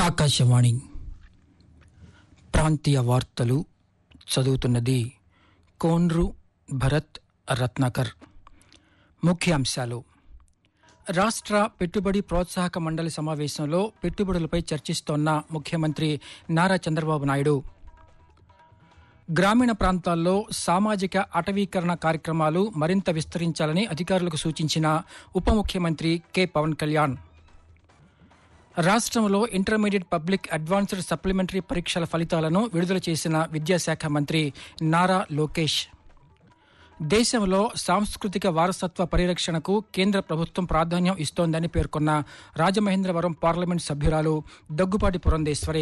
ఆకాశవాణి ప్రాంతీయ వార్తలు చదువుతున్నది కోన్రు భరత్ రత్నాకర్ ముఖ్యాంశాలు రాష్ట్ర పెట్టుబడి ప్రోత్సాహక మండలి సమావేశంలో పెట్టుబడులపై చర్చిస్తోన్న ముఖ్యమంత్రి నారా చంద్రబాబు నాయుడు గ్రామీణ ప్రాంతాల్లో సామాజిక అటవీకరణ కార్యక్రమాలు మరింత విస్తరించాలని అధికారులకు సూచించిన ఉప ముఖ్యమంత్రి కె పవన్ కళ్యాణ్ రాష్ట్రంలో ఇంటర్మీడియట్ పబ్లిక్ అడ్వాన్స్డ్ సప్లిమెంటరీ పరీక్షల ఫలితాలను విడుదల చేసిన విద్యాశాఖ మంత్రి నారా లోకేష్ దేశంలో సాంస్కృతిక వారసత్వ పరిరక్షణకు కేంద్ర ప్రభుత్వం ప్రాధాన్యం ఇస్తోందని పేర్కొన్న రాజమహేంద్రవరం పార్లమెంట్ సభ్యురాలు దగ్గుపాటి పురంధేశ్వరి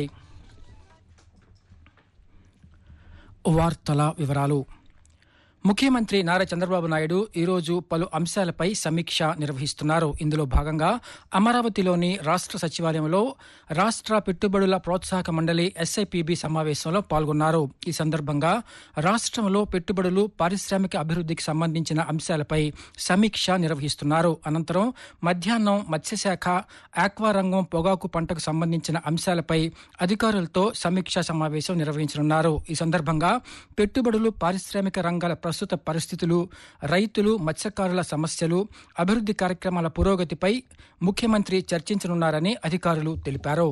వార్తల వివరాలు ముఖ్యమంత్రి నారా చంద్రబాబు నాయుడు ఈరోజు పలు అంశాలపై సమీక్ష నిర్వహిస్తున్నారు ఇందులో భాగంగా అమరావతిలోని రాష్ట్ర సచివాలయంలో రాష్ట్ర పెట్టుబడుల ప్రోత్సాహక మండలి ఎస్ఐపిబి సమావేశంలో పాల్గొన్నారు ఈ సందర్భంగా రాష్ట్రంలో పెట్టుబడులు పారిశ్రామిక అభివృద్ధికి సంబంధించిన అంశాలపై సమీక్ష నిర్వహిస్తున్నారు అనంతరం మధ్యాహ్నం మత్స్యశాఖ ఆక్వా రంగం పొగాకు పంటకు సంబంధించిన అంశాలపై అధికారులతో సమీక్షా సమావేశం నిర్వహించనున్నారు ఈ సందర్భంగా పెట్టుబడులు పారిశ్రామిక రంగాల ప్రస్తుత పరిస్థితులు రైతులు మత్స్యకారుల సమస్యలు అభివృద్ధి కార్యక్రమాల పురోగతిపై ముఖ్యమంత్రి చర్చించనున్నారని అధికారులు తెలిపారు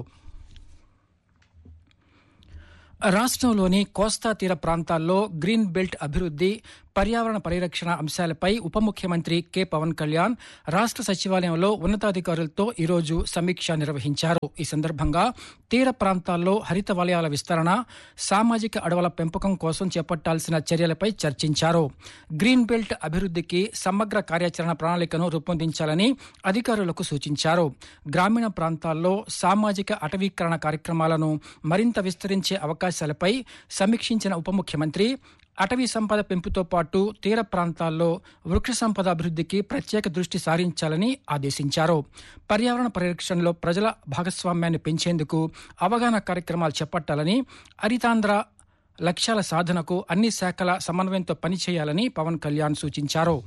రాష్ట్రంలోని కోస్తా తీర ప్రాంతాల్లో గ్రీన్ బెల్ట్ అభివృద్ధి పర్యావరణ పరిరక్షణ అంశాలపై ఉప ముఖ్యమంత్రి కె పవన్ కళ్యాణ్ రాష్ట్ర సచివాలయంలో ఉన్నతాధికారులతో ఈరోజు సమీక్ష నిర్వహించారు ఈ సందర్భంగా తీర ప్రాంతాల్లో హరిత వలయాల విస్తరణ సామాజిక అడవుల పెంపకం కోసం చేపట్టాల్సిన చర్యలపై చర్చించారు గ్రీన్ బెల్ట్ అభివృద్ధికి సమగ్ర కార్యాచరణ ప్రణాళికను రూపొందించాలని అధికారులకు సూచించారు గ్రామీణ ప్రాంతాల్లో సామాజిక అటవీకరణ కార్యక్రమాలను మరింత విస్తరించే అవకాశాలపై సమీక్షించిన ఉప ముఖ్యమంత్రి అటవీ సంపద పెంపుతో పాటు తీర ప్రాంతాల్లో వృక్ష సంపద అభివృద్ధికి ప్రత్యేక దృష్టి సారించాలని ఆదేశించారు పర్యావరణ పరిరక్షణలో ప్రజల భాగస్వామ్యాన్ని పెంచేందుకు అవగాహన కార్యక్రమాలు చేపట్టాలని హరితాంధ్ర లక్ష్యాల సాధనకు అన్ని శాఖల సమన్వయంతో పనిచేయాలని పవన్ కళ్యాణ్ సూచించారు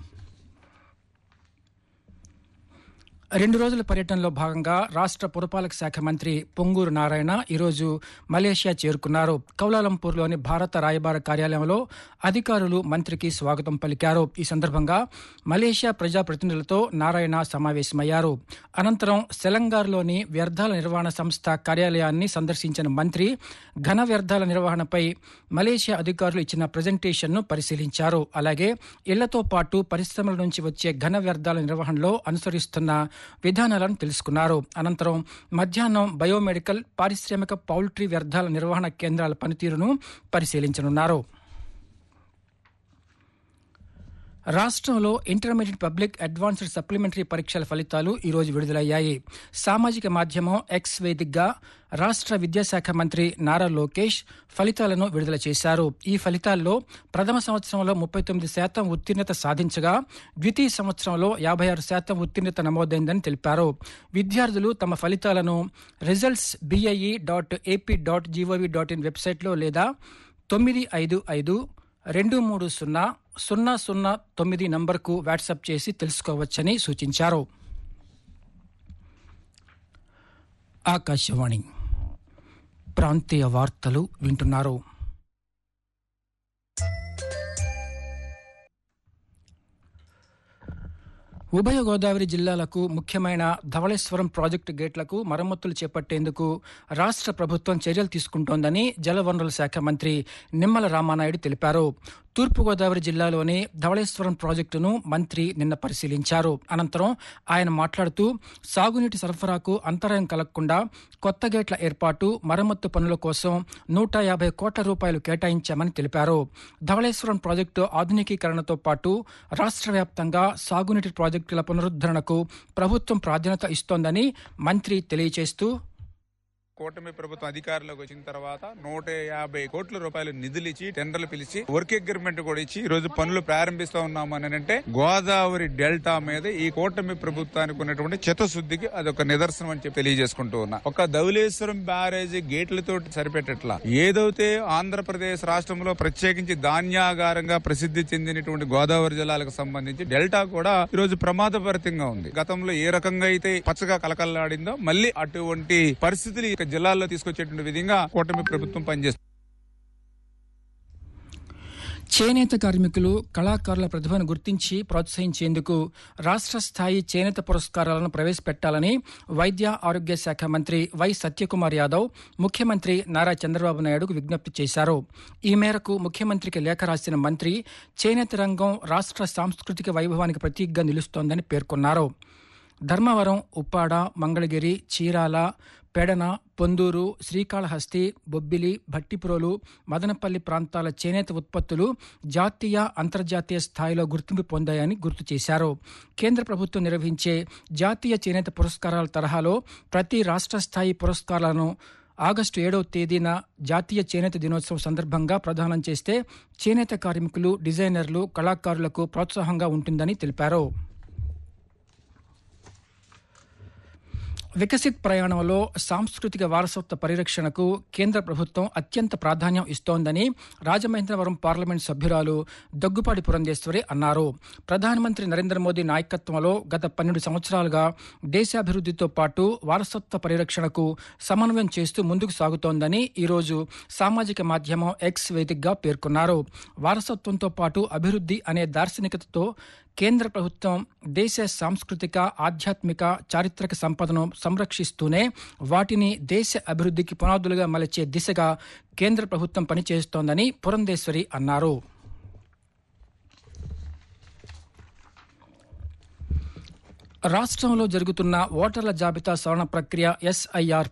రెండు రోజుల పర్యటనలో భాగంగా రాష్ట్ర పురపాలక శాఖ మంత్రి పొంగూరు నారాయణ ఈరోజు మలేషియా చేరుకున్నారు కౌలాలంపూర్లోని భారత రాయబార కార్యాలయంలో అధికారులు మంత్రికి స్వాగతం పలికారు ఈ సందర్భంగా మలేషియా ప్రజాప్రతినిధులతో నారాయణ సమావేశమయ్యారు అనంతరం సెలంగార్లోని వ్యర్థాల నిర్వహణ సంస్థ కార్యాలయాన్ని సందర్శించిన మంత్రి ఘన వ్యర్థాల నిర్వహణపై మలేషియా అధికారులు ఇచ్చిన ప్రజెంటేషన్ను పరిశీలించారు అలాగే ఇళ్లతో పాటు పరిశ్రమల నుంచి వచ్చే ఘన వ్యర్థాల నిర్వహణలో అనుసరిస్తున్న విధానాలను తెలుసుకున్నారు అనంతరం మధ్యాహ్నం బయోమెడికల్ పారిశ్రామిక పౌల్ట్రీ వ్యర్థాల నిర్వహణ కేంద్రాల పనితీరును పరిశీలించనున్నారు రాష్ట్రంలో ఇంటర్మీడియట్ పబ్లిక్ అడ్వాన్స్డ్ సప్లిమెంటరీ పరీక్షల ఫలితాలు ఈరోజు విడుదలయ్యాయి సామాజిక మాధ్యమం ఎక్స్ వేదికగా రాష్ట్ర విద్యాశాఖ మంత్రి నారా లోకేష్ ఫలితాలను విడుదల చేశారు ఈ ఫలితాల్లో ప్రథమ సంవత్సరంలో ముప్పై తొమ్మిది శాతం ఉత్తీర్ణత సాధించగా ద్వితీయ సంవత్సరంలో యాభై ఆరు శాతం ఉత్తీర్ణత నమోదైందని తెలిపారు విద్యార్థులు తమ ఫలితాలను results BIE dot AP dot GOV dot in వెబ్సైట్లో లేదా తొమ్మిది ఐదు ఐదు రెండు మూడు సున్నా సున్నా సున్నా తొమ్మిది నంబర్కు వాట్సాప్ చేసి తెలుసుకోవచ్చని సూచించారు ఆకాశవాణి ప్రాంతీయ వార్తలు వింటున్నారు ఉభయ గోదావరి జిల్లాలకు ముఖ్యమైన ధవళేశ్వరం ప్రాజెక్టు గేట్లకు మరమ్మతులు చేపట్టేందుకు రాష్ట్ర ప్రభుత్వం చర్యలు తీసుకుంటోందని జలవనరుల శాఖ మంత్రి నిమ్మల రామానాయుడు తెలిపారు తూర్పుగోదావరి జిల్లాలోని ధవళేశ్వరం ప్రాజెక్టును మంత్రి నిన్న పరిశీలించారు అనంతరం ఆయన మాట్లాడుతూ సాగునీటి సరఫరాకు అంతరాయం కలగకుండా కొత్త గేట్ల ఏర్పాటు మరమ్మత్తు పనుల కోసం నూట యాభై కోట్ల రూపాయలు కేటాయించామని తెలిపారు ధవళేశ్వరం ప్రాజెక్టు ఆధునికీకరణతో పాటు రాష్ట్ర వ్యాప్తంగా సాగునీటి ప్రాజెక్టుల పునరుద్ధరణకు ప్రభుత్వం ప్రాధాన్యత ఇస్తోందని మంత్రి తెలియజేస్తూ కూటమి ప్రభుత్వం అధికారంలోకి వచ్చిన తర్వాత నూట యాభై కోట్ల రూపాయలు నిధులు ఇచ్చి టెండర్లు పిలిచి వర్క్ అగ్రిమెంట్ కూడా ఇచ్చి ఈ రోజు పనులు ప్రారంభిస్తా ఉన్నాము అని అంటే గోదావరి డెల్టా మీద ఈ కూటమి ప్రభుత్వానికి ఉన్నటువంటి చిత్తశుద్ధికి అదొక నిదర్శనం అని చెప్పి తెలియజేసుకుంటూ ఉన్నా ఒక ధవలేశ్వరం బ్యారేజీ గేట్లతో సరిపెట్టట్లా ఏదైతే ఆంధ్రప్రదేశ్ రాష్ట్రంలో ప్రత్యేకించి ధాన్యాగారంగా ప్రసిద్ధి చెందినటువంటి గోదావరి జిల్లాలకు సంబంధించి డెల్టా కూడా ఈ రోజు ప్రమాదభరితంగా ఉంది గతంలో ఏ రకంగా అయితే పచ్చగా కలకల్లాడిందో మళ్ళీ అటువంటి పరిస్థితులు ఇక జిల్లాల్లో తీసుకొచ్చేటువంటి విధంగా కూటమి ప్రభుత్వం పనిచేస్తుంది చేనేత కార్మికులు కళాకారుల ప్రతిభను గుర్తించి ప్రోత్సహించేందుకు రాష్ట్ర స్థాయి చేనేత పురస్కారాలను ప్రవేశపెట్టాలని వైద్య ఆరోగ్య శాఖ మంత్రి వై సత్యకుమార్ యాదవ్ ముఖ్యమంత్రి నారా చంద్రబాబు నాయుడుకు విజ్ఞప్తి చేశారు ఈ మేరకు ముఖ్యమంత్రికి లేఖ రాసిన మంత్రి చేనేత రంగం రాష్ట్ర సాంస్కృతిక వైభవానికి ప్రతీకగా నిలుస్తోందని పేర్కొన్నారు ధర్మవరం ఉప్పాడ మంగళగిరి చీరాల పెడన పొందూరు శ్రీకాళహస్తి బొబ్బిలి భట్టిప్రోలు మదనపల్లి ప్రాంతాల చేనేత ఉత్పత్తులు జాతీయ అంతర్జాతీయ స్థాయిలో గుర్తింపు పొందాయని గుర్తు చేశారు కేంద్ర ప్రభుత్వం నిర్వహించే జాతీయ చేనేత పురస్కారాల తరహాలో ప్రతి రాష్ట్ర స్థాయి పురస్కారాలను ఆగస్టు ఏడవ తేదీన జాతీయ చేనేత దినోత్సవం సందర్భంగా ప్రదానం చేస్తే చేనేత కార్మికులు డిజైనర్లు కళాకారులకు ప్రోత్సాహంగా ఉంటుందని తెలిపారు వికసిత్ ప్రయాణంలో సాంస్కృతిక వారసత్వ పరిరక్షణకు కేంద్ర ప్రభుత్వం అత్యంత ప్రాధాన్యం ఇస్తోందని రాజమహేంద్రవరం పార్లమెంట్ సభ్యురాలు దగ్గుపాటి పురంధేశ్వరి అన్నారు ప్రధానమంత్రి నరేంద్ర మోదీ నాయకత్వంలో గత పన్నెండు సంవత్సరాలుగా దేశాభివృద్ధితో పాటు వారసత్వ పరిరక్షణకు సమన్వయం చేస్తూ ముందుకు సాగుతోందని ఈరోజు సామాజిక మాధ్యమం ఎక్స్ వేదికగా పేర్కొన్నారు వారసత్వంతో పాటు అభివృద్ధి అనే దార్శనికతతో కేంద్ర ప్రభుత్వం దేశ సాంస్కృతిక ఆధ్యాత్మిక చారిత్రక సంపదను సంరక్షిస్తూనే వాటిని దేశ అభివృద్ధికి పునాదులుగా మలచే దిశగా కేంద్ర ప్రభుత్వం పనిచేస్తోందని పురంధేశ్వరి అన్నారు రాష్ట్రంలో జరుగుతున్న ఓటర్ల జాబితా సవరణ ప్రక్రియ ఎస్ఐఆర్